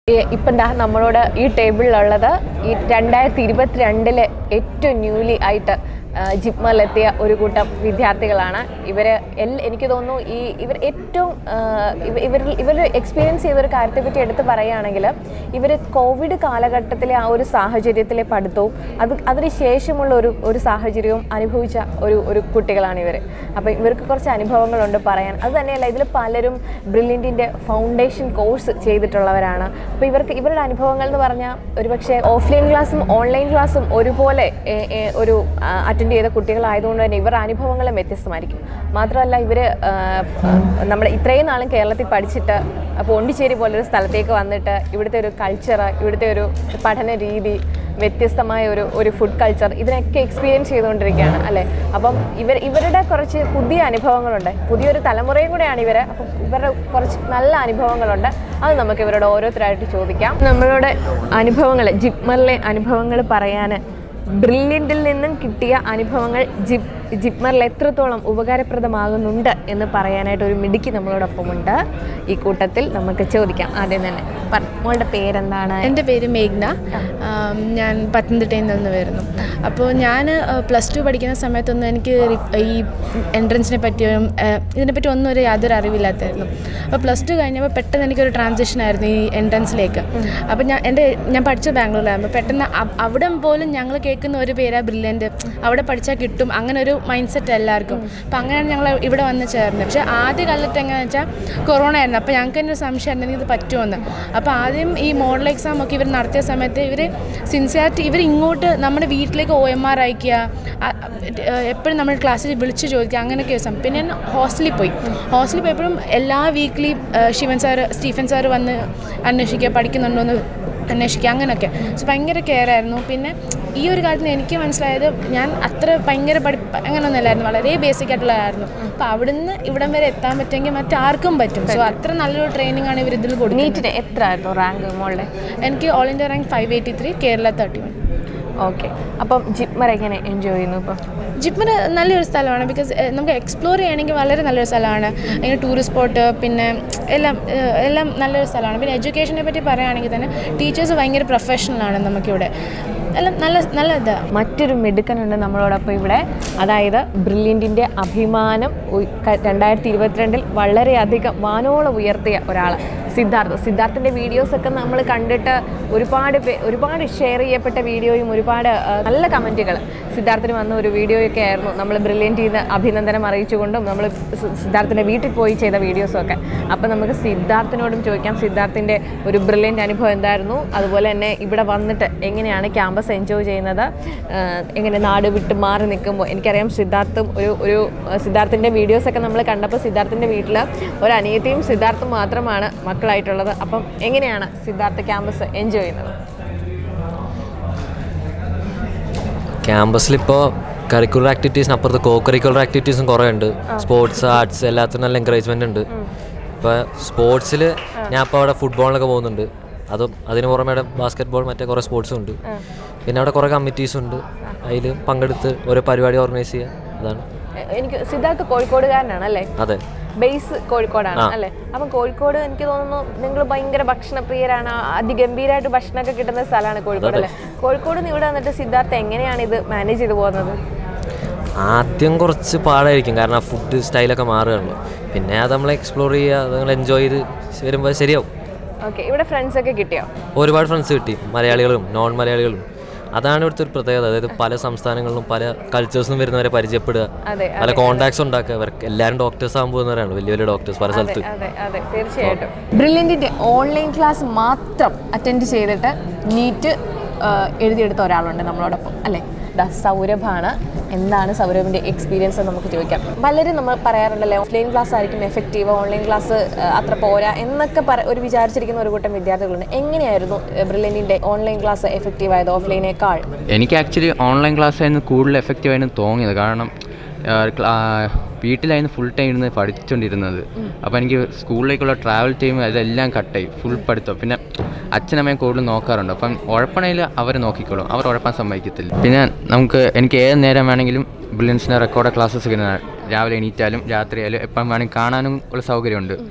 ഇപ്പം ദാ നമ്മളോട് ഈ ടേബിളിലുള്ളത് ഈ രണ്ടായിരത്തി ഇരുപത്തിരണ്ടിലെ ഏറ്റവും ന്യൂലി ആയിട്ട് ആ, ജിപ്മറിലെത്തിയ ഒരു കൂട്ടം വിദ്യാർത്ഥികളാണ് ഇവർ എൽ എനിക്ക് തോന്നുന്നു ഈ ഇവർ ഏറ്റവും ആ, ഇവ- ഇവരിൽ ഇവർ എക്സ്പീരിയൻസ് ചെയ്ത ഒരു കാര്യത്തെപ്പറ്റി എടുത്ത് പറയുകയാണെങ്കിൽ ഇവർ കോവിഡ് കാലഘട്ടത്തിലെ ആ ഒരു സാഹചര്യത്തിലെ പഠിത്തവും അത് അതിന് ശേഷമുള്ള ഒരു ഒരു സാഹചര്യവും അനുഭവിച്ച ഒരു ഒരു കുട്ടികളാണ് ഇവർ അപ്പോൾ ഇവർക്ക് കുറച്ച് അനുഭവങ്ങളുണ്ട് പറയാൻ അത് തന്നെയല്ല ഇതിൽ പലരും ബ്രില്യൻറ്റിൻ്റെ ഫൗണ്ടേഷൻ കോഴ്സ് ചെയ്തിട്ടുള്ളവരാണ് അപ്പോൾ ഇവർക്ക് ഇവരുടെ അനുഭവങ്ങൾ എന്ന് പറഞ്ഞാൽ ഒരുപക്ഷെ ഓഫ്ലൈൻ ക്ലാസ്സും ഓൺലൈൻ ക്ലാസ്സും ഒരുപോലെ ഏ, ഏ, ഒരു അറ്റൻഡ് ചെയ്ത കുട്ടികളായതുകൊണ്ട് തന്നെ ഇവരുടെ അനുഭവങ്ങളും വ്യത്യസ്തമായിരിക്കും മാത്രമല്ല ഇവർ നമ്മൾ ഇത്രയും നാളും കേരളത്തിൽ പഠിച്ചിട്ട് പോണ്ടിച്ചേരി പോലൊരു സ്ഥലത്തേക്ക് വന്നിട്ട് ഇവിടുത്തെ ഒരു കൾച്ചർ ഇവിടുത്തെ ഒരു പഠന രീതി വ്യത്യസ്തമായ ഒരു ഒരു ഫുഡ് കൾച്ചർ ഇതിനൊക്കെ എക്സ്പീരിയൻസ് ചെയ്തുകൊണ്ടിരിക്കുകയാണ് അല്ലേ അപ്പം ഇവർ ഇവരുടെ കുറച്ച് പുതിയ അനുഭവങ്ങളുണ്ട് പുതിയൊരു തലമുറയും കൂടെയാണ് ഇവർ അപ്പം ഇവരുടെ കുറച്ച് നല്ല അനുഭവങ്ങളുണ്ട് അത് നമുക്ക് ഇവരോട് ഓരോരുത്തരായിട്ട് ചോദിക്കാം നമ്മളോട് അനുഭവങ്ങൾ ജിപ്മറിലെ അനുഭവങ്ങൾ പറയാൻ ബ്രില്യൻറ്റിൽ നിന്നും കിട്ടിയ അനുഭവങ്ങൾ ജിപ് ജിപ്മറിൽ എത്രത്തോളം ഉപകാരപ്രദമാകുന്നുണ്ട് എന്ന് പറയാനായിട്ട് ഒരു മിടുക്കി നമ്മളോടൊപ്പമുണ്ട് ഈ കൂട്ടത്തിൽ നമുക്ക് ചോദിക്കാം ആദ്യം തന്നെ പറ മോളുടെ പേരെന്താണ് എൻ്റെ പേര് മേഘ്ന ആം, ഞാൻ പത്തനംതിട്ടയിൽ നിന്ന് വരുന്നു അപ്പോൾ ഞാൻ പ്ലസ് ടു പഠിക്കുന്ന സമയത്തൊന്നും എനിക്ക് റി- ഈ എൻട്രൻസിനെ പറ്റിയും ഏഹ്, ഇതിനെപ്പറ്റി ഒന്നും ഒരു യാതൊരു അറിവില്ലാത്തായിരുന്നു അപ്പോൾ പ്ലസ് ടു കഴിഞ്ഞപ്പോൾ പെട്ടെന്ന് എനിക്കൊരു ട്രാൻസിഷൻ ആയിരുന്നു ഈ എൻട്രൻസിലേക്ക് അപ്പോൾ ഞാൻ എൻ്റെ ഞാൻ പഠിച്ചത് ബാംഗ്ലൂരിലായിരുന്നു പെട്ടെന്ന് അ- അവിടെ പോലും ഞങ്ങൾ കേൾക്കുന്ന ഒരു പേരാ ബ്രില്യൻറ്റ് അവിടെ പഠിച്ചാൽ കിട്ടും അങ്ങനെ ഒരു മൈൻഡ് സെറ്റ് എല്ലാവർക്കും അപ്പോൾ അങ്ങനെയാണ് ഞങ്ങൾ ഇവിടെ വന്ന് ചേർന്നത് പക്ഷേ ആദ്യ കാലത്ത് എങ്ങനെയാണെന്ന് വെച്ചാൽ കൊറോണ ആയിരുന്നു അപ്പോൾ ഞങ്ങൾക്ക് തന്നെ ഒരു സംശയം ആയിരുന്നു ഇത് പറ്റുമെന്ന് അപ്പോൾ ആദ്യം ഈ മോഡൽ എക്സാം ഒക്കെ ഇവർ നടത്തിയ സമയത്ത് ഇവർ സിൻസിയാരിറ്റി ഇവർ ഇങ്ങോട്ട് നമ്മുടെ വീട്ടിലേക്ക് ഒ എം ആർ അയക്കുക എപ്പോഴും നമ്മൾ ക്ലാസ്സിൽ വിളിച്ച് ചോദിക്കുക അങ്ങനെയൊക്കെ ദിവസം പിന്നെ ഞാൻ ഹോസ്റ്റലിൽ പോയി ഹോസ്റ്റലിൽ പോയപ്പോഴും എല്ലാ weekly Shivan sir Stephen sir വന്ന് അന്വേഷിക്കുക പഠിക്കുന്നുണ്ടോ എന്ന് അന്വേഷിക്കുക അങ്ങനെയൊക്കെ സോ ഭയങ്കര കെയർ ആയിരുന്നു പിന്നെ ഈ ഒരു കാര്യത്തിൽ എനിക്ക് മനസ്സിലായത് ഞാൻ അത്ര ഭയങ്കര പഠിപ്പ് അങ്ങനെയൊന്നുമില്ലായിരുന്നു വളരെ ബേസിക് ആയിട്ടുള്ളതായിരുന്നു അപ്പോൾ അവിടുന്ന് ഇവിടം വരെ എത്താൻ പറ്റുമെങ്കിൽ മറ്റാർക്കും പറ്റും സോ അത്ര നല്ലൊരു ട്രെയിനിങ് ആണ് ഇവർ ഇതിൽ കൊടുക്കുന്നത് നീറ്റിന് എത്ര ആയിരുന്നു റാങ്ക് മോളുടെ എനിക്ക് all India rank five eighty three Kerala thirty one okay അപ്പം ജിപ്മർ എങ്ങനെ എൻജോയ് ചെയ്യുന്നു ഇപ്പം ജിപ്മർ നല്ലൊരു സ്ഥലമാണ് ബിക്കോസ് നമുക്ക് എക്സ്പ്ലോർ ചെയ്യണമെങ്കിൽ വളരെ നല്ലൊരു സ്ഥലമാണ് ഇങ്ങനെ ടൂറിസ്റ്റ് സ്പോട്ട് പിന്നെ എല്ലാം ഏഹ്, എല്ലാം നല്ലൊരു സ്ഥലമാണ് പിന്നെ എഡ്യൂക്കേഷനെ പറ്റി പറയുകയാണെങ്കിൽ തന്നെ ടീച്ചേഴ്സ് ഭയങ്കര പ്രൊഫഷണലാണ് നമുക്കിവിടെ എല്ലാം നല്ല നല്ല ഇതാണ് മറ്റൊരു മിടുക്കനുണ്ട് നമ്മളോടൊപ്പം ഇവിടെ അതായത് ബ്രില്യൻറ്റിൻ്റെ അഭിമാനം ഉയ്- ക- രണ്ടായിരത്തി ഇരുപത്തിരണ്ടിൽ വളരെയധികം വാനോളം ഉയർത്തിയ ഒരാൾ സിദ്ധാർത്ഥ് സിദ്ധാർത്ഥിൻ്റെ വീഡിയോസൊക്കെ നമ്മൾ കണ്ടിട്ട് ഒരുപാട് പേ- ഒരുപാട് ഷെയർ ചെയ്യപ്പെട്ട വീഡിയോയും ഒരുപാട് ആ, നല്ല കമൻറ്റുകൾ സിദ്ധാർത്ഥിന് വന്ന ഒരു വീഡിയോയൊക്കെ ആയിരുന്നു നമ്മൾ ബ്രില്യൻറ്റ് ചെയ്ത് അഭിനന്ദനം അറിയിച്ചുകൊണ്ടും നമ്മൾ സിദ്ധാർത്ഥിൻ്റെ വീട്ടിൽ പോയി ചെയ്ത വീഡിയോസും ഒക്കെ അപ്പോൾ നമുക്ക് സിദ്ധാർത്ഥിനോടും ചോദിക്കാം സിദ്ധാർത്ഥിൻ്റെ ഒരു ബ്രില്യൻ്റ് അനുഭവം എന്തായിരുന്നു അതുപോലെ തന്നെ ഇവിടെ വന്നിട്ട് എങ്ങനെയാണ് ക്യാമ്പസ് എൻജോയ് ചെയ്യുന്നത് ആഹ് എങ്ങനെ നാട് വിട്ട് മാറി നിൽക്കുമ്പോൾ എനിക്കറിയാം സിദ്ധാർത്ഥും ഒരു ഒരു സിദ്ധാർത്ഥിൻ്റെ വീഡിയോസൊക്കെ നമ്മൾ കണ്ടപ്പോൾ സിദ്ധാർത്ഥിൻ്റെ വീട്ടിൽ ഒരു അനിയത്തിയും സിദ്ധാർത്ഥും മാത്രമാണ് മക്കളായിട്ടുള്ളത് അപ്പം എങ്ങനെയാണ് സിദ്ധാർത്ഥ ക്യാമ്പസ് എൻജോയ് ചെയ്യുന്നത് ക്യാമ്പസിലിപ്പോൾ കരിക്കുലർ ആക്ടിവിറ്റീസിന് അപ്പുറത്ത് കോ കരിക്കുലർ ആക്ടിവിറ്റീസും കുറേ ഉണ്ട് സ്പോർട്സ് ആർട്സ് എല്ലാത്തിനും നല്ല എൻകറേജ്മെൻ്റ് ഉണ്ട് ഇപ്പോൾ സ്പോർട്സിൽ ഞാൻ ഇപ്പോൾ അവിടെ ഫുട്ബോളിനൊക്കെ പോകുന്നുണ്ട് അതും അതിന് പുറമെ അവിടെ ബാസ്കറ്റ് ബോൾ മറ്റേ കുറേ സ്പോർട്സും ഉണ്ട് പിന്നെ അവിടെ കുറേ കമ്മിറ്റീസും ഉണ്ട് അതിൽ പങ്കെടുത്ത് ഓരോ പരിപാടി ഓർഗനൈസ് ചെയ്യുക അതാണ് എ- എനിക്ക് സിദ്ധാർത്ഥ് കോഴിക്കോടുകാരനാണ് അല്ലേ അതെ ബേസ് കോഴിക്കോടാണ് അല്ലേ അപ്പം കോഴിക്കോട് എനിക്ക് തോന്നുന്നു നിങ്ങൾ ഭയങ്കര ഭക്ഷണപ്രിയരാണ് അതിഗംഭീരമായിട്ട് ഭക്ഷണമൊക്കെ കിട്ടുന്ന സ്ഥലമാണ് കോഴിക്കോട് അല്ലേ കോഴിക്കോട് നിന്ന് ഇവിടെ വന്നിട്ട് സിദ്ധാർത്ഥ എങ്ങനെയാണ് ഇത് മാനേജ് ചെയ്തു പോകുന്നത് ആദ്യം കുറച്ച് പാടായിരിക്കും കാരണം ആ ഫുഡ് സ്റ്റൈലൊക്കെ മാറുകയാണല്ലോ പിന്നെ അത് നമ്മൾ എക്സ്പ്ലോർ ചെയ്യുക അത് നമ്മൾ എൻജോയ് ചെയ്ത് വരുമ്പോൾ ശരിയാവും ഓക്കെ ഇവിടെ ഫ്രണ്ട്സ് ഒക്കെ കിട്ടിയോ ഒരുപാട് ഫ്രണ്ട്സ് കിട്ടി മലയാളികളും നോൺ മലയാളികളും അതാണ് ഇവിടുത്തെ ഒരു പ്രത്യേകത അതായത് പല സംസ്ഥാനങ്ങളിലും പല കൾച്ചേഴ്സിനും വരുന്നവരെ പരിചയപ്പെടുക അതെ പല കോണ്ടാക്ട്സ് ഉണ്ടാക്കുക അവർക്ക് എല്ലാവരും ഡോക്ടേഴ്സ് ആകാൻ പോകുന്നവരാണ് വലിയ വലിയ ഡോക്ടേഴ്സ് പല സ്ഥലത്ത് അതെ അതെ തീർച്ചയായിട്ടും ബ്രില്യൻറ്റിൻ്റെ ഓൺലൈൻ ക്ലാസ് മാത്രം അറ്റൻഡ് ചെയ്തിട്ട് നീറ്റ് എഴുതിയെടുത്ത ഒരാളുണ്ട് നമ്മളോടൊപ്പം അല്ലേ ദാ സൗരഭാണ് എന്താണ് സൗരഭിൻ്റെ എക്സ്പീരിയൻസ് എന്ന് നമുക്ക് ചോദിക്കാം പലരും നമ്മൾ പറയാറുണ്ടല്ലേ ഓഫ്ലൈൻ ക്ലാസ് ആയിരിക്കും എഫക്റ്റീവ് ഓൺലൈൻ ക്ലാസ് അത്ര പോരാ എന്നൊക്കെ പറ ഒരു വിചാരിച്ചിരിക്കുന്ന ഒരു കൂട്ടം വിദ്യാർത്ഥികളുണ്ട് എങ്ങനെയായിരുന്നു ബ്രില്യൻറ്റിൻ്റെ ഓൺലൈൻ ക്ലാസ് എഫക്റ്റീവ് ആയത് ഓഫ്ലൈനേക്കാൾ എനിക്ക് ആക്ച്വലി ഓൺലൈൻ ക്ലാസ് ആയിരുന്നു കൂടുതൽ എഫക്റ്റീവ് ആയിരുന്നു തോന്നിയത് കാരണം ആ, ക്ലാ- വീട്ടിലായിരുന്നു ഫുൾ ടൈം ഇരുന്ന് പഠിച്ചുകൊണ്ടിരുന്നത് അപ്പോൾ എനിക്ക് സ്കൂളിലേക്കുള്ള ട്രാവൽ ടൈം അതെല്ലാം കട്ടായി ഫുൾ പഠിത്തം പിന്നെ അച്ഛനമ്മയും കൂടുതൽ നോക്കാറുണ്ട് അപ്പം ഉഴപ്പണയിൽ അവർ നോക്കിക്കോളും അവർ ഉഴപ്പാൻ സമ്മതിക്കത്തില്ല പിന്നെ നമുക്ക് എനിക്ക് ഏത് നേരം വേണമെങ്കിലും ബ്രില്യൻസിൻ്റെ റെക്കോർഡ് ക്ലാസ്സസ് ഒക്കെ രാവിലെ എണീറ്റാലും രാത്രിയായാലും എപ്പം വേണമെങ്കിൽ കാണാനും ഉള്ള സൗകര്യമുണ്ട്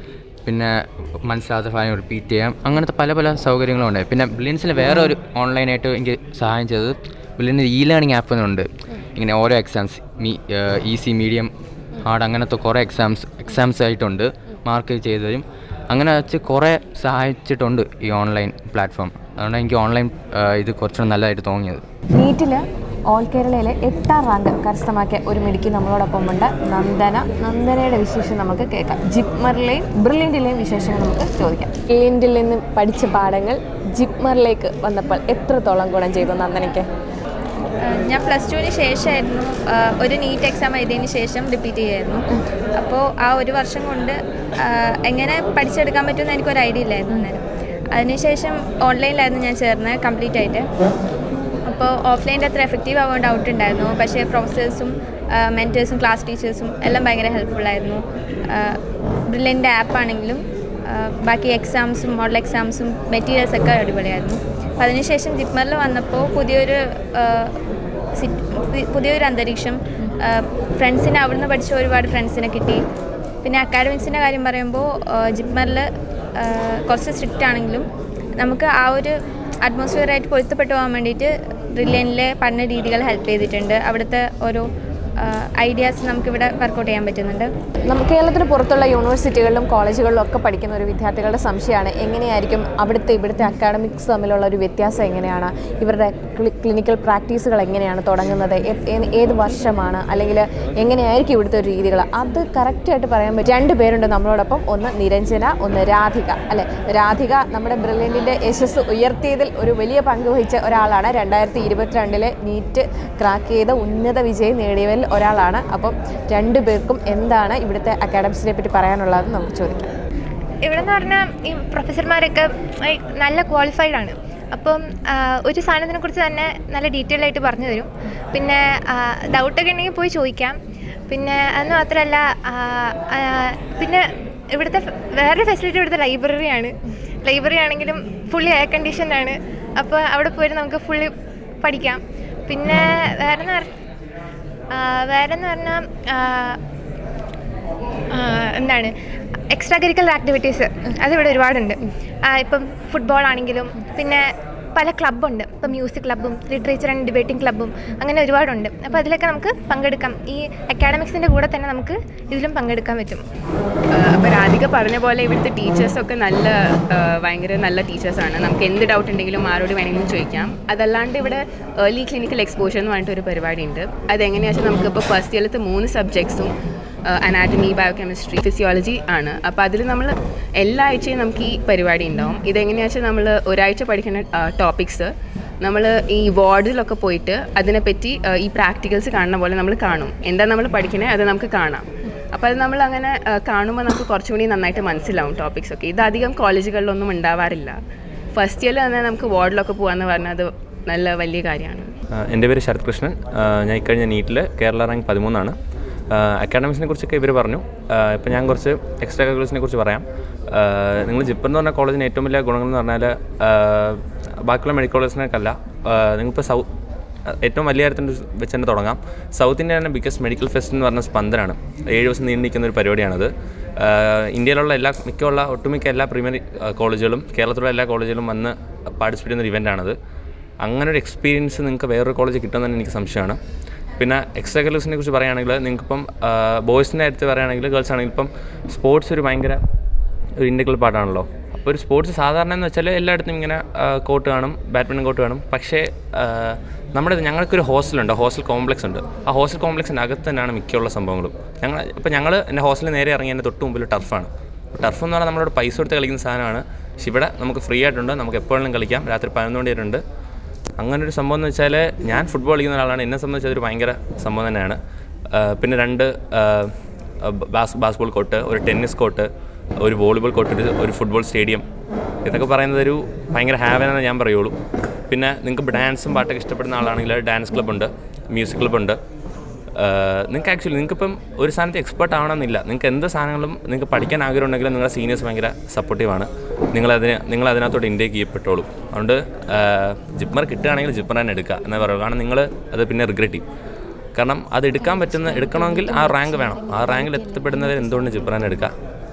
പിന്നെ മനസ്സിലാത്ത ഭാഗം റിപ്പീറ്റ് ചെയ്യാം അങ്ങനത്തെ പല പല സൗകര്യങ്ങളും ഉണ്ട് പിന്നെ ബ്രില്യൻസിൽ വേറെ ഒരു ഓൺലൈനായിട്ട് എനിക്ക് സഹായം ചെയ്തത് ബ്രില്യൻ്റെ ഇ ലേണിംഗ് ആപ്പ് എന്നുണ്ട് ഇങ്ങനെ ഓരോ എക്സാംസ് മീ ഈസി മീഡിയം ഹാർഡ് അങ്ങനത്തെ കുറേ എക്സാംസ് എക്സാംസ് ആയിട്ടുണ്ട് മാർക്ക് ചെയ്ത് തരും അങ്ങനെ വെച്ച് കുറേ സഹായിച്ചിട്ടുണ്ട് ഈ ഓൺലൈൻ പ്ലാറ്റ്ഫോം അതുകൊണ്ട് എനിക്ക് ഓൺലൈൻ ഇത് കുറച്ചുകൂടെ നല്ലതായിട്ട് തോന്നിയത് നീറ്റിൽ ഓൾ കേരളയിലെ എട്ടാം റാങ്ക് കരസ്ഥമാക്കിയ ഒരു മിടുക്കി നമ്മളോടൊപ്പം ഉണ്ട് നന്ദന നന്ദനയുടെ വിശേഷം നമുക്ക് കേൾക്കാം ജിപ്മറിലെയും ബ്രില്യൻറ്റിലെയും വിശേഷങ്ങൾ നമുക്ക് ചോദിക്കാം ബ്രില്യൻറ്റിൽ നിന്ന് പഠിച്ച പാഠങ്ങൾ ജിപ്മറിലേക്ക് വന്നപ്പോൾ എത്രത്തോളം ഗുണം ചെയ്തു നന്ദനയ്ക്ക് ആഹ് ഞാൻ പ്ലസ് ടുവിന് ശേഷമായിരുന്നു ആഹ് ഒരു നീറ്റ് എക്സാം എഴുതിയതിന് ശേഷം റിപ്പീറ്റ് ചെയ്യായിരുന്നു അപ്പോൾ ആ ഒരു വർഷം കൊണ്ട് ആഹ് എങ്ങനെ പഠിച്ചെടുക്കാൻ പറ്റുമെന്ന് എനിക്കൊരു ഐഡിയ ഇല്ലായിരുന്നു അന്നേരം അതിനുശേഷം ഓൺലൈനിലായിരുന്നു ഞാൻ ചേർന്നത് കംപ്ലീറ്റ് ആയിട്ട് അപ്പോൾ ഓഫ്ലൈൻ്റെ അത്ര എഫക്റ്റീവ് ആവാൻ ഡൗട്ട് ഉണ്ടായിരുന്നു പക്ഷേ പ്രൊഫസേഴ്സും മെൻറ്റേഴ്സും ക്ലാസ് ടീച്ചേഴ്സും എല്ലാം ഭയങ്കര ഹെൽപ്ഫുള്ളായിരുന്നു ബ്രില്യൻ്റെ ആപ്പാണെങ്കിലും ബാക്കി എക്സാംസും മോഡൽ എക്സാംസും മെറ്റീരിയൽസൊക്കെ അടിപൊളിയായിരുന്നു അപ്പോൾ അതിനുശേഷം ജിപ്മറിൽ വന്നപ്പോൾ പുതിയൊരു ആ, സിറ്റ് പു- പുതിയൊരു അന്തരീക്ഷം ഫ്രണ്ട്സിനെ അവിടുന്ന് പഠിച്ച ഒരുപാട് ഫ്രണ്ട്സിനെ കിട്ടി പിന്നെ അക്കാഡമിക്സിൻ്റെ കാര്യം പറയുമ്പോൾ ജിപ്മറിൽ കുറച്ച് സ്ട്രിക്റ്റ് ആണെങ്കിലും നമുക്ക് ആ ഒരു അറ്റ്മോസ്ഫിയറായിട്ട് പൊരുത്തപ്പെട്ടു പോകാൻ വേണ്ടിയിട്ട് ബ്രില്യനിലെ പഠന രീതികൾ ഹെൽപ്പ് ചെയ്തിട്ടുണ്ട് അവിടുത്തെ ഓരോ ഐഡിയാസ് നമുക്കിവിടെ വർക്കൗട്ട് ചെയ്യാൻ പറ്റുന്നുണ്ട് നമുക്ക് കേരളത്തിന് പുറത്തുള്ള യൂണിവേഴ്സിറ്റികളിലും കോളേജുകളിലും ഒക്കെ പഠിക്കുന്ന ഒരു വിദ്യാർത്ഥികളുടെ സംശയമാണ് എങ്ങനെയായിരിക്കും അവിടുത്തെ ഇവിടുത്തെ അക്കാഡമിക്സ് തമ്മിലുള്ള ഒരു വ്യത്യാസം എങ്ങനെയാണ് ഇവരുടെ ക്ലിനിക്കൽ പ്രാക്ടീസുകൾ എങ്ങനെയാണ് തുടങ്ങുന്നത് ഏ- ഏ- ഏത് വർഷമാണ് അല്ലെങ്കിൽ എങ്ങനെയായിരിക്കും ഇവിടുത്തെ ഒരു രീതികൾ അത് കറക്റ്റായിട്ട് പറയാൻ പറ്റും രണ്ട് പേരുണ്ട് നമ്മളോടൊപ്പം ഒന്ന് നിരഞ്ജന ഒന്ന് രാധിക അല്ലെ രാധിക നമ്മുടെ ബ്രില്യൻറ്റിൻ്റെ യശസ് ഉയർത്തിയതിൽ ഒരു വലിയ പങ്ക് വഹിച്ച ഒരാളാണ് രണ്ടായിരത്തി ഇരുപത്തിരണ്ടിലെ നീറ്റ് ക്രാക്ക് ചെയ്ത ഉന്നത വിജയം നേടിയവരിൽ ഒരാളാണ് അപ്പം രണ്ടു പേർക്കും എന്താണ് ഇവിടുത്തെ അക്കാഡമിക്സിനെ പറ്റി പറയാനുള്ളതെന്ന് നമുക്ക് ചോദിക്കാം ഇവിടെ എന്ന് പറഞ്ഞാൽ ഈ പ്രൊഫസർമാരൊക്കെ like നല്ല ക്വാളിഫൈഡ് ആണ് അപ്പം ആ, ഒരു സാധനത്തിനെ കുറിച്ച് തന്നെ നല്ല ഡീറ്റെയിൽ ആയിട്ട് പറഞ്ഞു തരും പിന്നെ ഡൗട്ടൊക്കെ ഉണ്ടെങ്കിൽ പോയി ചോദിക്കാം പിന്നെ അത് മാത്രമല്ല ആ, ആ, പിന്നെ ഇവിടുത്തെ ഫ- വേറൊരു ഫെസിലിറ്റി ഇവിടുത്തെ ലൈബ്രറിയാണ് ലൈബ്രറി ആണെങ്കിലും ഫുള്ളി എയർ കണ്ടീഷൻഡ് അപ്പോൾ അവിടെ പോയിട്ട് നമുക്ക് ഫുള്ളി പഠിക്കാം പിന്നെ വേറെ എന്ന് പറഞ്ഞാൽ വേറെ എന്ന് പറഞ്ഞാൽ എന്താണ് എക്സ്ട്രാ കരിക്കുലർ ആക്ടിവിറ്റീസ് അതിവിടെ ഒരുപാടുണ്ട് ആ, ഇപ്പം ഫുട്ബോൾ ആണെങ്കിലും പിന്നെ പല ക്ലബ്ബുണ്ട് ഇപ്പം മ്യൂസിക് ക്ലബ്ബും ലിറ്ററേച്ചർ ആൻഡ് ഡിബേറ്റിംഗ് ക്ലബ്ബും അങ്ങനെ ഒരുപാടുണ്ട് അപ്പോൾ അതിലൊക്കെ നമുക്ക് പങ്കെടുക്കാം ഈ അക്കാഡമിക്സിൻ്റെ കൂടെ തന്നെ നമുക്ക് ഇതിലും പങ്കെടുക്കാൻ പറ്റും അപ്പോൾ രാധിക പറഞ്ഞ പോലെ ഇവിടുത്തെ ടീച്ചേഴ്സൊക്കെ നല്ല ആ, ഭയങ്കര നല്ല ടീച്ചേഴ്സാണ് നമുക്ക് എന്ത് ഡൗട്ട് ഉണ്ടെങ്കിലും ആരോട് വേണമെങ്കിലും ചോദിക്കാം അതല്ലാണ്ട് ഇവിടെ ഏർലി ക്ലിനിക്കൽ എക്സ്പോഷർ എന്ന് പറഞ്ഞിട്ട് ഒരു പരിപാടി ഉണ്ട് അതെങ്ങനെയാണെന്ന് വെച്ചാൽ നമുക്കിപ്പോൾ ഫസ്റ്റ് ഇയറിലത്തെ മൂന്ന് സബ്ജക്ട്സും അനാറ്റമി ബയോകെമിസ്ട്രി ഫിസിയോളജി ആണ് അപ്പോൾ അതിൽ നമ്മൾ എല്ലാ ആഴ്ചയും നമുക്ക് ഈ പരിപാടി ഉണ്ടാവും ഇതെങ്ങനെയാണെന്ന് വെച്ചാൽ നമ്മൾ ഒരാഴ്ച പഠിക്കുന്ന ടോപ്പിക്സ് നമ്മൾ ഈ വാർഡിലൊക്കെ പോയിട്ട് അതിനെപ്പറ്റി ആ, ഈ പ്രാക്ടിക്കൽസ് കാണുന്ന പോലെ നമ്മൾ കാണും എന്താ നമ്മൾ പഠിക്കണേ അത് നമുക്ക് കാണാം അപ്പോൾ അത് നമ്മൾ അങ്ങനെ കാണുമ്പോൾ നമുക്ക് കുറച്ചുകൂടി നന്നായിട്ട് മനസ്സിലാവും ടോപ്പിക്സ് ഒക്കെ ഇത് അധികം കോളേജുകളിലൊന്നും ഉണ്ടാവാറില്ല ഫസ്റ്റ് ഇയറിൽ തന്നെ നമുക്ക് വാർഡിലൊക്കെ പോകാമെന്ന് പറഞ്ഞാൽ അത് നല്ല വലിയ കാര്യമാണ് ആ, എൻ്റെ പേര് ശരത് കൃഷ്ണൻ ആ, ഞാൻ ഇക്കഴിഞ്ഞ നീറ്റിൽ കേരള റാങ്ക് പതിമൂന്നാണ് അക്കാഡമിക്സിനെ കുറിച്ചൊക്കെ ഇവർ പറഞ്ഞു ഇപ്പം ഞാൻ കുറച്ച് എക്സ്ട്രാ കരിക്കുലസിനെ കുറിച്ച് പറയാം നിങ്ങൾ ജിപ്പർ എന്ന് പറഞ്ഞ കോളേജിന് ഏറ്റവും വലിയ ഗുണങ്ങൾ എന്ന് പറഞ്ഞാൽ ആ, ബാക്കിയുള്ള മെഡിക്കൽ കോളേജിനൊക്കെയല്ല നിങ്ങളിപ്പോൾ സൗ ഏറ്റവും വലിയ കാര്യത്തിൻ്റെ വെച്ച് തന്നെ തുടങ്ങാം സൗത്ത് ഇന്ത്യ തന്നെ ബിഗ്ഗസ്റ്റ് മെഡിക്കൽ ഫെസ്റ്റ് എന്ന് പറഞ്ഞ സ്പന്ദനാണ് ഏഴ് ദിവസം നീണ്ടു നിൽക്കുന്ന ഒരു പരിപാടിയാണത് ആഹ് ഇന്ത്യയിലുള്ള എല്ലാ മിക്കുള്ള ഒട്ടുമിക്ക എല്ലാ പ്രീമിയർ കോളേജുകളും കേരളത്തിലുള്ള എല്ലാ കോളേജുകളും വന്ന് പാർട്ടിസിപ്പേറ്റ് ചെയ്യുന്ന ഒരു ഇവൻ്റാണത് അങ്ങനെ ഒരു എക്സ്പീരിയൻസ് നിങ്ങൾക്ക് വേറൊരു കോളേജ് കിട്ടുമെന്ന് എനിക്ക് സംശയമാണ് പിന്നെ എക്സ്ട്രാ കരിക്കുലസിനെ കുറിച്ച് പറയുകയാണെങ്കിൽ നിങ്ങൾക്കിപ്പം ബോയ്സിൻ്റെ അടുത്ത് പറയുകയാണെങ്കിൽ ഗേൾസ് ആണെങ്കിൽ ഇപ്പം സ്പോർട്സ് ഒരു ഭയങ്കര ഒരു ഇൻറ്റഗ്രൽ പാർട്ടാണല്ലോ അപ്പോൾ ഒരു സ്പോർട്സ് സാധാരണ എന്ന് വെച്ചാൽ എല്ലായിടത്തും ഇങ്ങനെ കോർട്ട് കാണും ബാഡ്മിൻ്റൺ കോർട്ട് കാണും പക്ഷേ ആ, നമ്മുടെ ഇത് ഞങ്ങൾക്കൊരു ഹോസ്റ്റലുണ്ട് ഹോസ്റ്റൽ കോംപ്ലക്സ് ഉണ്ട് ആ ഹോസ്റ്റൽ കോംപ്ലക്സിൻ്റെ അകത്ത് തന്നെയാണ് മിക്കുള്ള സംഭവങ്ങളും ഞങ്ങൾ ഇപ്പോൾ ഞങ്ങൾ എൻ്റെ ഹോസ്റ്റലിൽ നേരെ ഇറങ്ങി എൻ്റെ തൊട്ട് മുമ്പിൽ ടർഫാണ് ടർഫ് എന്ന് പറഞ്ഞാൽ നമ്മളോട് പൈസ കൊടുത്ത് കളിക്കുന്ന സാധനമാണ് പക്ഷെ ഇവിടെ നമുക്ക് ഫ്രീ ആയിട്ടുണ്ട് നമുക്ക് എപ്പോഴും കളിക്കാം രാത്രി പതിനൊന്ന് മണി വരെ ഉണ്ട് അങ്ങനെ ഒരു സംഭവം എന്ന് വെച്ചാൽ ഞാൻ ഫുട്ബോൾ കളിക്കുന്ന ഒരാളാണ് എന്നെ സംബന്ധിച്ച് അതൊരു ഭയങ്കര സംഭവം തന്നെയാണ് ആ, പിന്നെ രണ്ട് ആ, ബാസ് ബാസ്ബോൾ കോർട്ട് ഒരു ടെന്നീസ് കോർട്ട് ഒരു വോളിബോൾ കോർട്ട് ഒരു ഒരു ഫുട്ബോൾ സ്റ്റേഡിയം ഇതൊക്കെ പറയുന്നത് ഒരു ഭയങ്കര ഹാവനെന്ന് ഞാൻ പറയുള്ളൂ പിന്നെ നിങ്ങൾക്ക് ഡാൻസും പാട്ടൊക്കെ ഇഷ്ടപ്പെടുന്ന ആളാണെങ്കിൽ ഡാൻസ് ക്ലബ്ബുണ്ട് മ്യൂസിക് ക്ലബ്ബുണ്ട് നിങ്ങൾക്ക് ആക്ച്വലി നിങ്ങൾക്കിപ്പം ഒരു സാധനത്ത് എക്സ്പേർട്ട് ആവണമെന്നില്ല നിങ്ങൾക്ക് എന്ത് സാധനങ്ങളും നിങ്ങൾക്ക് പഠിക്കാൻ ആഗ്രഹം ഉണ്ടെങ്കിലും നിങ്ങളുടെ സീനിയേഴ്സ് ഭയങ്കര സപ്പോർട്ടീവാണ് നിങ്ങളതിന് നിങ്ങൾ അതിനകത്തോട്ട് ഇൻടേക്ക് ചെയ്യപ്പെട്ടോളൂ അതുകൊണ്ട് ജിപ്മർ കിട്ടുകയാണെങ്കിൽ ജിപ്മർ തന്നെ എടുക്കുക എന്നേ പറയുള്ളൂ കാരണം നിങ്ങൾ അത് പിന്നെ റിഗ്രറ്റ് ചെയ്യും കാരണം അത് എടുക്കാൻ പറ്റുന്ന എടുക്കണമെങ്കിൽ ആ റാങ്ക് വേണം ആ റാങ്കിൽ എത്തപ്പെടുന്നവർ എന്തുകൊണ്ട് ജിപ്മർ തന്നെ എടുക്കുക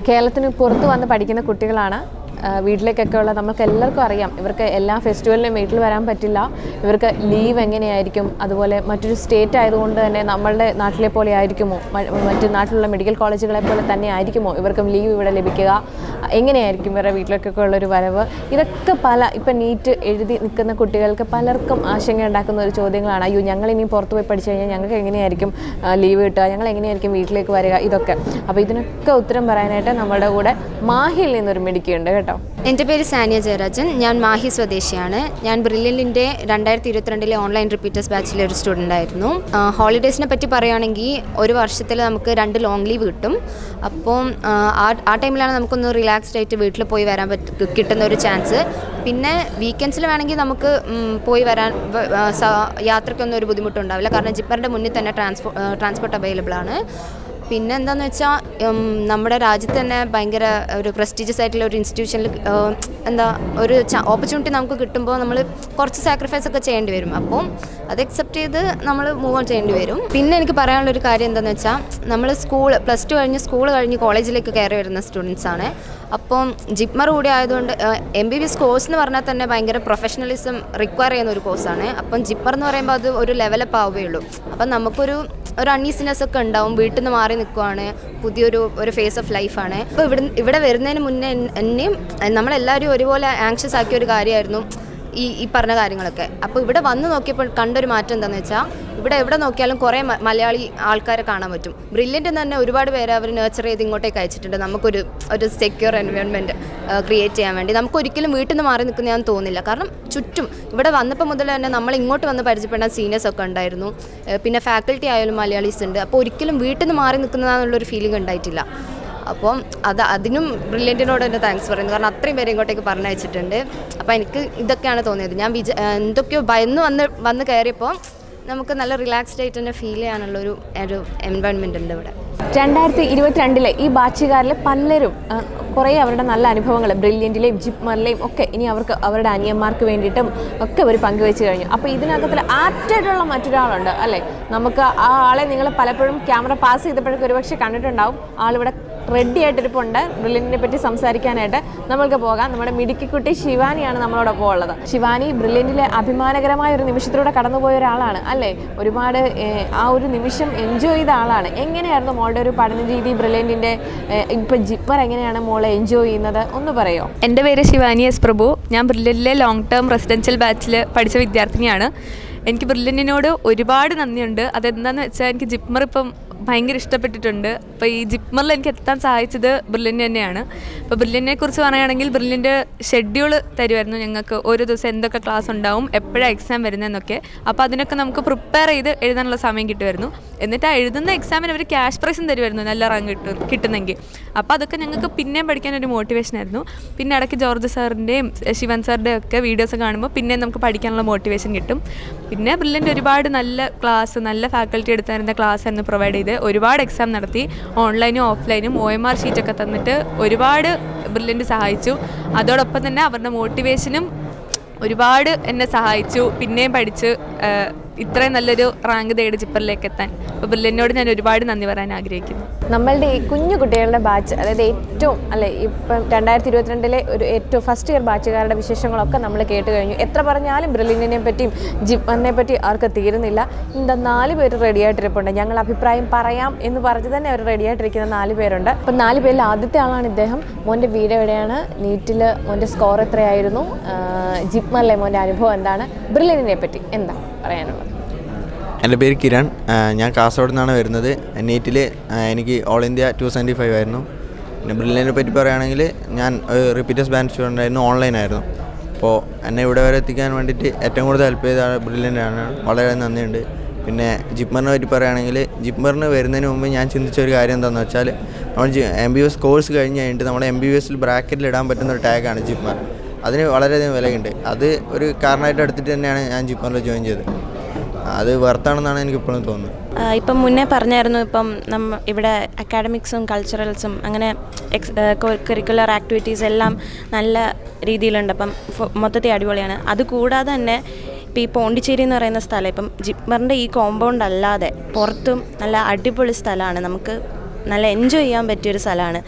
കേരളത്തിന് പുറത്ത് വന്ന് പഠിക്കുന്ന കുട്ടികളാണ് ആ, വീട്ടിലേക്കൊക്കെ ഉള്ള നമ്മൾക്ക് എല്ലാവർക്കും അറിയാം ഇവർക്ക് എല്ലാ ഫെസ്റ്റിവലിനും വീട്ടിൽ വരാൻ പറ്റില്ല ഇവർക്ക് ലീവ് എങ്ങനെയായിരിക്കും അതുപോലെ മറ്റൊരു സ്റ്റേറ്റ് ആയതുകൊണ്ട് തന്നെ നമ്മളുടെ നാട്ടിലെ പോലെ ആയിരിക്കുമോ മ- മറ്റ് നാട്ടിലുള്ള മെഡിക്കൽ കോളേജുകളെ പോലെ തന്നെ ആയിരിക്കുമോ ഇവർക്കും ലീവ് ഇവിടെ ലഭിക്കുക എങ്ങനെയായിരിക്കും ഇവരുടെ വീട്ടിലേക്കൊക്കെ ഉള്ളൊരു വരവ് ഇതൊക്കെ പല ഇപ്പം നീറ്റ് എഴുതി നിൽക്കുന്ന കുട്ടികൾക്ക് പലർക്കും ആശങ്ക ഉണ്ടാക്കുന്ന ഒരു ചോദ്യങ്ങളാണ് അയ്യോ ഞങ്ങൾ ഇനി പുറത്ത് പോയി പഠിച്ചു കഴിഞ്ഞാൽ ഞങ്ങൾക്ക് എങ്ങനെയായിരിക്കും ലീവ് കിട്ടുക ഞങ്ങൾ എങ്ങനെയായിരിക്കും വീട്ടിലേക്ക് വരിക ഇതൊക്കെ അപ്പോൾ ഇതിനൊക്കെ ഉത്തരം പറയാനായിട്ട് നമ്മുടെ കൂടെ മാഹിയിൽ നിന്നൊരു മിടുക്കിയുണ്ട് കേട്ടോ എൻ്റെ പേര് സാനിയ ജയരാജൻ ഞാൻ മാഹി സ്വദേശിയാണ് ഞാൻ ബ്രില്യൻറ്റിൻ്റെ രണ്ടായിരത്തി ഇരുപത്തിരണ്ടിലെ ഓൺലൈൻ റിപ്പീറ്റേഴ്സ് ബാച്ചിലെ ഒരു സ്റ്റുഡൻ്റ് ആയിരുന്നു ഹോളിഡേയ്സിനെ പറ്റി പറയുകയാണെങ്കിൽ ഒരു വർഷത്തിൽ നമുക്ക് രണ്ട് ലോങ് ലീവ് കിട്ടും അപ്പം ആ, ആ ആ ടൈമിലാണ് നമുക്കൊന്ന് റിലാക്സ്ഡ് ആയിട്ട് വീട്ടിൽ പോയി വരാൻ പറ്റ കിട്ടുന്ന ഒരു ചാൻസ് പിന്നെ വീക്കെൻഡ്സിൽ വേണമെങ്കിൽ നമുക്ക് ഉം, പോയി വരാൻ വ- ആ, സ- യാത്രയ്ക്കൊന്നും ഒരു ബുദ്ധിമുട്ടുണ്ടാവില്ല കാരണം ജിപ്പറിൻ്റെ മുന്നിൽ തന്നെ ട്രാൻസ്പോ ട്രാൻസ്പോർട്ട് അവൈലബിൾ ആണ് പിന്നെ എന്താണെന്ന് വെച്ചാൽ നമ്മുടെ രാജ്യത്ത് തന്നെ ഭയങ്കര ഒരു പ്രസ്റ്റീജിയസ് ആയിട്ടുള്ള ഒരു ഇൻസ്റ്റിറ്റ്യൂഷനിൽ എന്താ ഒരു ഓപ്പർച്യൂണിറ്റി നമുക്ക് കിട്ടുമ്പോൾ നമ്മൾ കുറച്ച് സാക്രിഫൈസ് ഒക്കെ ചെയ്യേണ്ടി വരും അപ്പം അത് അക്സെപ്റ്റ് ചെയ്ത് നമ്മൾ മൂവ് ഓൺ ചെയ്യേണ്ടി വരും പിന്നെ എനിക്ക് പറയാനുള്ള ഒരു കാര്യം എന്താണെന്ന് വെച്ചാൽ നമ്മൾ സ്കൂൾ പ്ലസ് ടു കഴിഞ്ഞ് സ്കൂൾ കഴിഞ്ഞ് കോളേജിലേക്ക് കയറി വരുന്ന സ്റ്റുഡൻസ് ആണ് അപ്പം ജിപ്മർ കൂടി ആയതുകൊണ്ട് M B B S course എന്ന് പറഞ്ഞാൽ തന്നെ ഭയങ്കര പ്രൊഫഷണലിസം റിക്വയർ ചെയ്യുന്ന ഒരു കോഴ്സാണ് അപ്പം ജിപ്മർ എന്ന് പറയുമ്പോൾ അത് ഒരു ലെവലപ്പ് ആവുകയുള്ളൂ അപ്പം നമുക്കൊരു ഒരു അൺഈസിനെസ് ഒക്കെ ഉണ്ടാവും വീട്ടിൽ നിന്ന് മാറി നിൽക്കുവാണ് പുതിയൊരു ഒരു ഫേസ് ഓഫ് ലൈഫാണ് ഇപ്പോൾ ഇവിടെ ഇവിടെ വരുന്നതിന് മുന്നേ എൻ- എന്നെയും എഹ്, നമ്മളെല്ലാവരും ഒരുപോലെ ആങ്ഷ്യസ് ആക്കിയ ഒരു കാര്യമായിരുന്നു ഈ ഈ പറഞ്ഞ കാര്യങ്ങളൊക്കെ അപ്പോൾ ഇവിടെ വന്ന് നോക്കിയപ്പോൾ കണ്ടൊരു മാറ്റം എന്താണെന്ന് വെച്ചാൽ ഇവിടെ എവിടെ നോക്കിയാലും കുറേ മ- മലയാളി ആൾക്കാരെ കാണാൻ പറ്റും ബ്രില്യൻ്റ് തന്നെ ഒരുപാട് പേര് അവർ നേച്ചർ ചെയ്ത് ഇങ്ങോട്ടേക്ക് അയച്ചിട്ടുണ്ട് നമുക്കൊരു ഒരു സെക്യൂർ എൻവയോൺമെൻറ്റ് ക്രിയേറ്റ് ചെയ്യാൻ വേണ്ടി നമുക്ക് ഒരിക്കലും വീട്ടിൽ നിന്ന് മാറി നിൽക്കുന്നതാണെന്ന് തോന്നില്ല കാരണം ചുറ്റും ഇവിടെ വന്നപ്പോൾ മുതൽ തന്നെ നമ്മൾ ഇങ്ങോട്ട് വന്ന് പരിചയപ്പെടാൻ സീനിയേഴ്സ് ഒക്കെ ഉണ്ടായിരുന്നു ഏഹ് പിന്നെ ഫാക്കൽറ്റി ആയാലും മലയാളീസ് ഉണ്ട് അപ്പോൾ ഒരിക്കലും വീട്ടിൽ നിന്ന് മാറി നിൽക്കുന്നതാണെന്നുള്ളൊരു ഫീലിംഗ് ഉണ്ടായിട്ടില്ല അപ്പം അത് അതിനും ബ്രില്യൻറ്റിനോട് തന്നെ താങ്ക്സ് പറയുന്നു കാരണം അത്രയും പേര് ഇങ്ങോട്ടേക്ക് പറഞ്ഞയച്ചിട്ടുണ്ട് അപ്പോൾ എനിക്ക് ഇതൊക്കെയാണ് തോന്നിയത് ഞാൻ വിച ഏഹ് എന്തൊക്കെയോ ഭയന്ന് വന്ന് വന്ന് കയറിയപ്പോൾ നമുക്ക് നല്ല റിലാക്സ്ഡ് ആയിട്ട് തന്നെ ഫീൽ ചെയ്യാനുള്ളൊരു ഒരു എൻവയോൺമെൻ്റ് ഉണ്ട് ഇവിടെ രണ്ടായിരത്തി ഇരുപത്തിരണ്ടിലെ ഈ ബാച്ചുകാരിലെ പലരും ആ, കുറേ അവരുടെ നല്ല അനുഭവങ്ങൾ ബ്രില്യൻറ്റിലെയും ജിപ്മറിലെയും ഒക്കെ ഇനി അവർക്ക് അവരുടെ അനിയന്മാർക്ക് വേണ്ടിയിട്ടും ഒക്കെ അവർ പങ്കുവെച്ച് കഴിഞ്ഞു അപ്പോൾ ഇതിനകത്തിൽ ആപ്റ്റായിട്ടുള്ള മറ്റൊരാളുണ്ട് അല്ലേ നമുക്ക് ആ ആളെ നിങ്ങൾ പലപ്പോഴും ക്യാമറ പാസ് ചെയ്തപ്പോഴൊക്കെ ഒരുപക്ഷെ കണ്ടിട്ടുണ്ടാവും ആളിവിടെ റെഡി ആയിട്ടിരിപ്പുണ്ട് ബ്രില്യൻറ്റിനെ പറ്റി സംസാരിക്കാനായിട്ട് നമ്മൾക്ക് പോകാം നമ്മുടെ മിടുക്കിക്കുട്ടി ശിവാനിയാണ് നമ്മളോടൊപ്പം ഉള്ളത് ശിവാനി ബ്രില്യൻറ്റിലെ അഭിമാനകരമായ ഒരു നിമിഷത്തിലൂടെ കടന്നുപോയ ഒരാളാണ് അല്ലേ ഒരുപാട് ഏഹ്, ആ ഒരു നിമിഷം എൻജോയ് ചെയ്ത ആളാണ് എങ്ങനെയായിരുന്നു മോളുടെ ഒരു പഠന രീതി ബ്രില്യൻറ്റിൻ്റെ ഇപ്പം ജിപ്പർ എങ്ങനെയാണ് മോളെ എൻജോയ് ചെയ്യുന്നത് ഒന്ന് പറയോ എൻ്റെ പേര് ശിവാനി എസ് പ്രഭു ഞാൻ ബ്രില്യനിലെ ലോങ് ടേം റെസിഡൻഷ്യൽ ബാച്ചിൽ പഠിച്ച വിദ്യാർത്ഥിനിയാണ് എനിക്ക് ബ്രില്യൻറ്റിനോട് ഒരുപാട് നന്ദിയുണ്ട് അതെന്താണെന്ന് വെച്ചാൽ എനിക്ക് ജിപ്മർ ഇപ്പം ഭയങ്കര ഇഷ്ടപ്പെട്ടിട്ടുണ്ട് അപ്പോൾ ഈ ജിപ്മറിൽ എനിക്ക് എത്താൻ സഹായിച്ചത് ബ്രില്യൻ്റ് തന്നെയാണ് അപ്പോൾ ബ്രില്യൻറ്റിനെ കുറിച്ച് പറയുകയാണെങ്കിൽ ബ്രില്യൻ്റ് ഷെഡ്യൂൾ തരുമായിരുന്നു ഞങ്ങൾക്ക് ഓരോ ദിവസം എന്തൊക്കെ ക്ലാസ് ഉണ്ടാവും എപ്പോഴാണ് എക്സാം വരുന്നതെന്നൊക്കെ അപ്പോൾ അതിനൊക്കെ നമുക്ക് പ്രിപ്പയർ ചെയ്ത് എഴുതാനുള്ള സമയം കിട്ടുമായിരുന്നു എന്നിട്ട് ആ എഴുതുന്ന എക്സാമിന് അവർ ക്യാഷ് പ്രൈസും തരുമായിരുന്നു നല്ല റാങ്ക് കിട്ടും കിട്ടുന്നെങ്കിൽ അപ്പോൾ അതൊക്കെ ഞങ്ങൾക്ക് പിന്നെയും പഠിക്കാൻ ഒരു മോട്ടിവേഷൻ ആയിരുന്നു പിന്നെ ഇടയ്ക്ക് ജോർജ് സാറിൻ്റെയും ശിവൻ സാറിൻ്റെയും ഒക്കെ വീഡിയോസ് കാണുമ്പോൾ പിന്നെ നമുക്ക് പഠിക്കാനുള്ള മോട്ടിവേഷൻ കിട്ടും പിന്നെ ബ്രില്യൻ്റ് ഒരുപാട് നല്ല ക്ലാസ് നല്ല ഫാക്കൽറ്റി എടുത്തായിരുന്ന ക്ലാസ് ആയിരുന്നു പ്രൊവൈഡ് ചെയ്ത് ഒരുപാട് എക്സാം നടത്തി ഓൺലൈനും ഓഫ്ലൈനും ഒ എം ആർ ഷീറ്റൊക്കെ തന്നിട്ട് ഒരുപാട് ബ്രില്യൻ്റ് സഹായിച്ചു അതോടൊപ്പം തന്നെ അവരുടെ മോട്ടിവേഷനും ഒരുപാട് എന്നെ സഹായിച്ചു പിന്നെയും പഠിച്ച് ആ, ഇത്രയും നല്ലൊരു റാങ്ക് തേടി ജിപ്പറിലേക്ക് എത്താൻ അപ്പോൾ ബ്രില്യനോട് ഞാൻ ഒരുപാട് നന്ദി പറയാൻ ആഗ്രഹിക്കുന്നു നമ്മളുടെ ഈ കുഞ്ഞു കുട്ടികളുടെ ബാച്ച് അതായത് ഏറ്റവും അല്ലെ ഇപ്പം രണ്ടായിരത്തി ഇരുപത്തിരണ്ടിലെ ഒരു ഏറ്റവും ഫസ്റ്റ് ഇയർ ബാച്ചുകാരുടെ വിശേഷങ്ങളൊക്കെ നമ്മൾ കേട്ട് കഴിഞ്ഞു എത്ര പറഞ്ഞാലും ബ്രില്ലിനെ പറ്റിയും ജിമ്മറിനെ പറ്റി അവർക്ക് തീരുന്നില്ല എന്താ നാല് പേര് റെഡി ആയിട്ടിരിപ്പുണ്ട് ഞങ്ങൾ അഭിപ്രായം പറയാം എന്ന് പറഞ്ഞ് തന്നെ അവർ റെഡി ആയിട്ടിരിക്കുന്ന നാല് പേരുണ്ട് അപ്പം നാല് പേരിൽ ആദ്യത്തെ ആളാണ് ഇദ്ദേഹം മോൻ്റെ വീട് എവിടെയാണ് നീറ്റിൽ മോൻ്റെ സ്കോർ എത്രയായിരുന്നു ജിപ്മറിലെ മോൻ്റെ അനുഭവം എന്താണ് ബ്രില്ലിനെ പറ്റി എന്താ പറയാനുള്ളത് എൻ്റെ പേര് കിരൺ ആ, ഞാൻ കാസർഗോഡ് നിന്നാണ് വരുന്നത് നീറ്റിൽ എനിക്ക് all India two seventy five ആയിരുന്നു പിന്നെ ബ്രില്ലിനെ പറ്റി പറയുകയാണെങ്കിൽ ഞാൻ റിപ്പീറ്റേഴ്സ് ബാൻഡ് സ്റ്റുഡൻ്റ് ആയിരുന്നു ഓൺലൈൻ ആയിരുന്നു അപ്പോൾ എന്നെ ഇവിടെ വരെ എത്തിക്കാൻ വേണ്ടിയിട്ട് ഏറ്റവും കൂടുതൽ ഹെൽപ്പ് ചെയ്ത ബ്രില്യൻ്റ് ആണ് വളരെ നന്ദിയുണ്ട് പിന്നെ ജിപ്മറിനെ പറ്റി പറയുകയാണെങ്കിൽ ജിപ്മറിന് വരുന്നതിന് മുമ്പ് ഞാൻ ചിന്തിച്ച ഒരു കാര്യം എന്താണെന്ന് വെച്ചാൽ നമ്മൾ എം ബി എസ് കോഴ്സ് കഴിഞ്ഞ് കഴിഞ്ഞിട്ട് നമ്മുടെ എം ബി ബി എസിൽ ബ്രാക്കറ്റിൽ ഇടാൻ പറ്റുന്ന ഒരു ടാഗാണ് ജിപ്മർ അതിന് വളരെയധികം വിലയുണ്ട് അത് ഒരു കാരണമായിട്ട് എടുത്തിട്ട് തന്നെയാണ് ഞാൻ ജിപ്മറിൽ ജോയിൻ ചെയ്തത് അത് വെർത്താണെന്നാണ് എനിക്ക് ഇപ്പോഴും തോന്നുന്നത് ആ, ഇപ്പം മുന്നേ പറഞ്ഞായിരുന്നു ഇപ്പം നമ്മ ഇവിടെ അക്കാഡമിക്സും കൾച്ചറൽസും അങ്ങനെ എക്സ് കരിക്കുലർ ആക്ടിവിറ്റീസ് എല്ലാം നല്ല രീതിയിലുണ്ട് അപ്പം ഫു- മൊത്തത്തിൽ അടിപൊളിയാണ് അതുകൂടാതെ തന്നെ ഇപ്പം ഈ പോണ്ടിച്ചേരി എന്ന് പറയുന്ന സ്ഥലം ഇപ്പം ജിപ്മറിൻ്റെ ഈ കോമ്പൗണ്ട് അല്ലാതെ പുറത്തും നല്ല അടിപൊളി സ്ഥലമാണ് നമുക്ക് നല്ല എൻജോയ് ചെയ്യാൻ പറ്റിയൊരു സ്ഥലമാണ്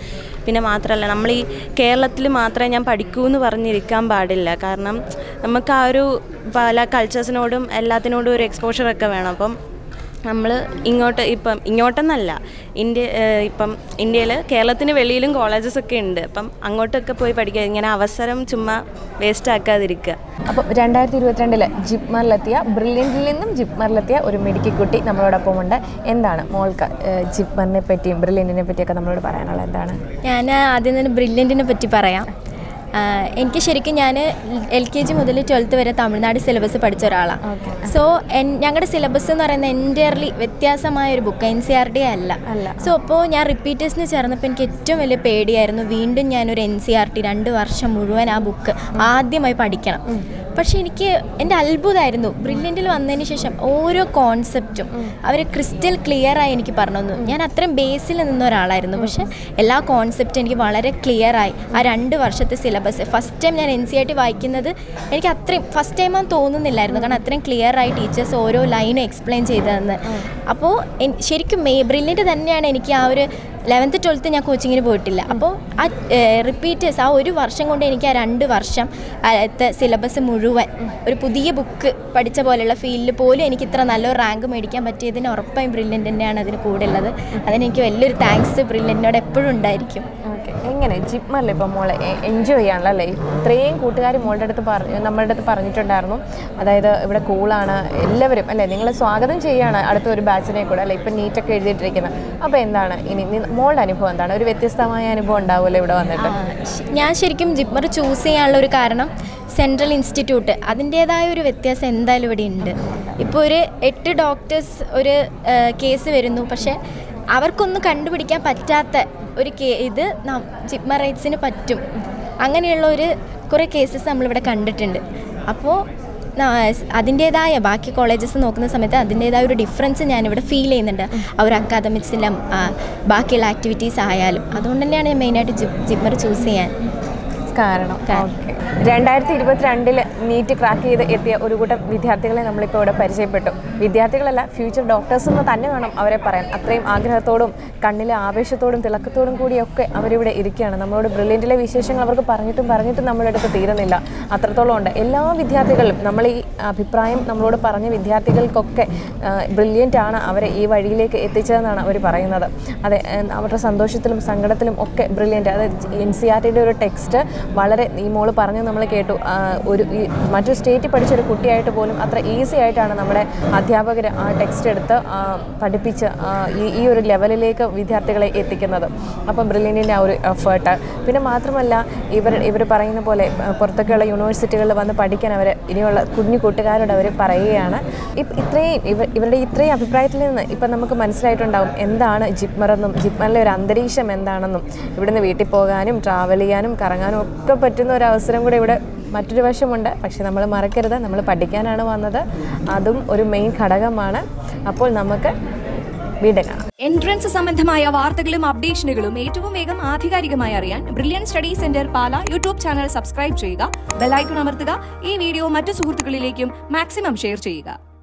പിന്നെ മാത്രമല്ല നമ്മൾ ഈ കേരളത്തിൽ മാത്രമേ ഞാൻ പഠിക്കൂ എന്ന് പറഞ്ഞിരിക്കാൻ പാടില്ല കാരണം നമുക്ക് ആ ഒരു പല കൾച്ചേഴ്സിനോടും എല്ലാത്തിനോടും ഒരു എക്സ്പോഷറൊക്കെ വേണം അപ്പം നമ്മൾ ഇങ്ങോട്ട് ഇപ്പം ഇങ്ങോട്ടെന്നല്ല ഇന്ത്യ ഏഹ് ഇപ്പം ഇന്ത്യയിൽ കേരളത്തിന് വെളിയിലും കോളേജസ് ഒക്കെ ഉണ്ട് അപ്പം അങ്ങോട്ടൊക്കെ പോയി പഠിക്കുക ഇങ്ങനെ അവസരം ചുമ്മാ വേസ്റ്റ് ആക്കാതിരിക്കുക അപ്പോൾ രണ്ടായിരത്തി ഇരുപത്തിരണ്ടില് ജിപ്മറിലെത്തിയ ബ്രില്യൻറ്റിൽ നിന്നും ജിപ്മറിലെത്തിയ ഒരു മെഡിക്കൽ കുട്ടി നമ്മളോടൊപ്പം ഉണ്ട് എന്താണ് മോൾക്ക് ഏഹ്, ജിപ്മറിനെ പറ്റിയും ബ്രില്യൻറ്റിനെ പറ്റിയൊക്കെ നമ്മളോട് പറയാനുള്ളത് എന്താണ് ഞാൻ ആദ്യം തന്നെ ബ്രില്യൻറ്റിനെ പറ്റി പറയാം ആഹ് എനിക്ക് ശരിക്കും ഞാൻ എൽ കെ ജി മുതൽ ട്വൽത്ത് വരെ തമിഴ്നാട് സിലബസ് പഠിച്ച ഒരാളാണ് സോ എൻ ഞങ്ങളുടെ സിലബസ് എന്ന് പറയുന്നത് എൻറ്റയർലി വ്യത്യാസമായ ഒരു book N C R D അല്ല സോ അപ്പോൾ ഞാൻ റിപ്പീറ്റേഴ്സിന് ചേർന്നപ്പോൾ എനിക്ക് ഏറ്റവും വലിയ പേടിയായിരുന്നു വീണ്ടും ഞാനൊരു എൻ സി ആർ ടി രണ്ട് വർഷം മുഴുവൻ ആ ബുക്ക് ആദ്യമായി പഠിക്കണം പക്ഷേ എനിക്ക് എൻ്റെ അത്ഭുതമായിരുന്നു ബ്രില്യൻറ്റിൽ വന്നതിന് ശേഷം ഓരോ കോൺസെപ്റ്റും അവർ ക്രിസ്റ്റൽ ക്ലിയർ ആയി എനിക്ക് പറഞ്ഞു തന്നു ഞാൻ അത്രയും ബേസിൽ നിന്ന ഒരാളായിരുന്നു പക്ഷേ എല്ലാ കോൺസെപ്റ്റും എനിക്ക് വളരെ ക്ലിയർ ആയി ആ രണ്ട് വർഷത്തെ സിലബസ് ഫസ്റ്റ് ടൈം ഞാൻ എൻ സി ആർ ടി വായിക്കുന്നത് എനിക്ക് അത്രയും ഫസ്റ്റ് ടൈം ആണെന്ന് തോന്നുന്നില്ലായിരുന്നു കാരണം അത്രയും ക്ലിയർ ആയി ടീച്ചേഴ്സ് ഓരോ ലൈനും എക്സ്പ്ലെയിൻ ചെയ്തു തന്ന് അപ്പോൾ എൻ- ശരിക്കും മേ ബ്രില്യൻ്റ് തന്നെയാണ് എനിക്ക് ആ ഒരു ലെവൻത്ത് ട്വൽത്ത് ഞാൻ കോച്ചിങ്ങിന് പോയിട്ടില്ല അപ്പോൾ ആ റിപ്പീറ്റേഴ്സ് ആ ഒരു വർഷം കൊണ്ട് എനിക്ക് ആ രണ്ട് വർഷം ആദ്യത്തെ സിലബസ് മുഴുവൻ ഒരു പുതിയ ബുക്ക് പഠിച്ച പോലെയുള്ള ഫീൽഡിൽ പോലും എനിക്ക് ഇത്ര നല്ലൊരു റാങ്ക് മേടിക്കാൻ പറ്റിയതിന് ഉറപ്പായും ബ്രില്യൻ്റ് തന്നെയാണ് അതിന് കൂടെ ഉള്ളത് അതിന് എനിക്ക് വലിയൊരു താങ്ക്സ് ബ്രില്യൻറ്റിനോട് എപ്പോഴും ഉണ്ടായിരിക്കും ഓക്കെ എങ്ങനെ ജിപ്മറിൽ ഇപ്പം മോളെ എൻജോയ് ചെയ്യാണല്ലോ അല്ലേ ഇത്രയും കൂട്ടുകാർ മോളുടെ അടുത്ത് പറഞ്ഞു നമ്മളുടെ അടുത്ത് പറഞ്ഞിട്ടുണ്ടായിരുന്നു അതായത് ഇവിടെ കൂളാണ് എല്ലാവരും അല്ലേ നിങ്ങളെ സ്വാഗതം ചെയ്യാണ് അടുത്ത ഒരു ബാച്ചിനെ കൂടെ അല്ലേ ഇപ്പം നീറ്റൊക്കെ എഴുതിയിട്ടിരിക്കുന്നത് അപ്പോൾ എന്താണ് ഇനി നി- മോളുടെ അനുഭവം എന്താണ് ഒരു വ്യത്യസ്തമായ അനുഭവം ഉണ്ടാവുമല്ലോ ഇവിടെ വന്നിട്ട് ശ- ഞാൻ ശരിക്കും ജിപ്മർ ചൂസ് ചെയ്യാനുള്ള ഒരു കാരണം സെൻട്രൽ ഇൻസ്റ്റിറ്റ്യൂട്ട് അതിൻ്റേതായ ഒരു വ്യത്യാസം എന്തായാലും ഇവിടെ ഉണ്ട് ഇപ്പോൾ ഒരു എട്ട് ഡോക്ടേഴ്സ് ഒരു കേസ് വരുന്നു പക്ഷേ അവർക്കൊന്നും കണ്ടുപിടിക്കാൻ പറ്റാത്ത ഒരു കേ ഇത് നം- ജിപ്മർ റൈറ്റ്സിന് പറ്റും അങ്ങനെയുള്ള ഒരു കുറേ കേസസ് നമ്മളിവിടെ കണ്ടിട്ടുണ്ട് അപ്പോൾ അതിൻ്റേതായ ബാക്കി കോളേജസ് നോക്കുന്ന സമയത്ത് അതിൻ്റേതായ ഒരു ഡിഫറൻസ് ഞാനിവിടെ ഫീൽ ചെയ്യുന്നുണ്ട് ആ ഒരു അക്കാദമിക്സിലും ബാക്കിയുള്ള ആക്ടിവിറ്റീസ് ആയാലും അതുകൊണ്ട് തന്നെയാണ് ഞാൻ മെയിനായിട്ട് ജിപ് ജിപ്മർ ചൂസ് ചെയ്യാൻ കാരണം ഓക്കെ രണ്ടായിരത്തി ഇരുപത്തിരണ്ടില് നീറ്റ് ക്രാക്ക് ചെയ്ത് എത്തിയ ഒരു കൂട്ടം വിദ്യാർത്ഥികളെ നമ്മളിപ്പോൾ ഇവിടെ പരിചയപ്പെട്ടു വിദ്യാർത്ഥികളല്ല ഫ്യൂച്ചർ ഡോക്ടേഴ്സ് എന്ന് തന്നെ വേണം അവരെ പറയാൻ അത്രയും ആഗ്രഹത്തോടും കണ്ണിലെ ആവേശത്തോടും തിളക്കത്തോടും കൂടിയൊക്കെ അവരിവിടെ ഇരിക്കുകയാണ് നമ്മളോട് ബ്രില്യൻറ്റിലെ വിശേഷങ്ങൾ അവർക്ക് പറഞ്ഞിട്ടും പറഞ്ഞിട്ടും നമ്മുടെ അടുത്ത് തീരുന്നില്ല അത്രത്തോളം ഉണ്ട് എല്ലാ വിദ്യാർത്ഥികളും നമ്മൾ ഈ അഭിപ്രായം നമ്മളോട് പറഞ്ഞ വിദ്യാർത്ഥികൾക്കൊക്കെ ബ്രില്യൻ്റ് ആണ് അവരെ ഈ വഴിയിലേക്ക് എത്തിച്ചതെന്നാണ് അവർ പറയുന്നത് അതെ ഏഹ് അവരുടെ സന്തോഷത്തിലും സങ്കടത്തിലും ഒക്കെ ബ്രില്യൻ്റ് അത് എൻ സി ആർ ടിയുടെ ഒരു ടെക്സ്റ്റ് വളരെ ഈ മോള് പറഞ്ഞു നമ്മൾ കേട്ടു ആ, ഒരു ഈ മറ്റൊരു സ്റ്റേറ്റിൽ പഠിച്ചൊരു കുട്ടിയായിട്ട് പോലും അത്ര ഈസി ആയിട്ടാണ് നമ്മുടെ അധ്യാപകർ ആ ടെക്സ്റ്റ് എടുത്ത് ആ, പഠിപ്പിച്ച് ആ, ഈ ഈ ഒരു ലെവലിലേക്ക് വിദ്യാർത്ഥികളെ എത്തിക്കുന്നത് അപ്പം ബ്രില്യൻറ്റിൻ്റെ ആ ഒരു എഫേർട്ട് പിന്നെ മാത്രമല്ല ഇവർ ഇവർ പറയുന്ന പോലെ ആ, പുറത്തൊക്കെയുള്ള യൂണിവേഴ്സിറ്റികളിൽ വന്ന് പഠിക്കാൻ അവർ ഇനിയുള്ള കുഞ്ഞു കൂട്ടുകാരോട് അവർ പറയുകയാണ് ഇപ്പം ഇത്രയും ഇവർ ഇവരുടെ ഇത്രയും അഭിപ്രായത്തിൽ നിന്ന് ഇപ്പം നമുക്ക് മനസ്സിലായിട്ടുണ്ടാവും എന്താണ് ജിപ്മർ എന്നും ജിപ്മറിലെ ഒരു അന്തരീക്ഷം എന്താണെന്നും ഇവിടുന്ന് വീട്ടിൽ പോകാനും ട്രാവൽ ചെയ്യാനും കറങ്ങാനും ഒക്കെ പറ്റുന്ന ഒരു അവസരം കൂടെ ഇവിടെ മറ്റൊരു വശമുണ്ട് പക്ഷെ നമ്മൾ മറക്കരുത് നമ്മൾ പഠിക്കാനാണ് വന്നത് അതും ഒരു മെയിൻ ഘടകമാണ് അപ്പോൾ നമുക്ക് വീണ്ടും കാണാം എൻട്രൻസ് സംബന്ധമായ വാർത്തകളും അപ്ഡേഷനുകളും ഏറ്റവും വേഗം ആധികാരികമായി അറിയാൻ Brilliant Study Centre Pala YouTube channel subscribe ചെയ്യുക ബെലൈക്കൺ അമർത്തുക ഈ വീഡിയോ മറ്റു സുഹൃത്തുക്കളിലേക്കും മാക്സിമം ഷെയർ ചെയ്യുക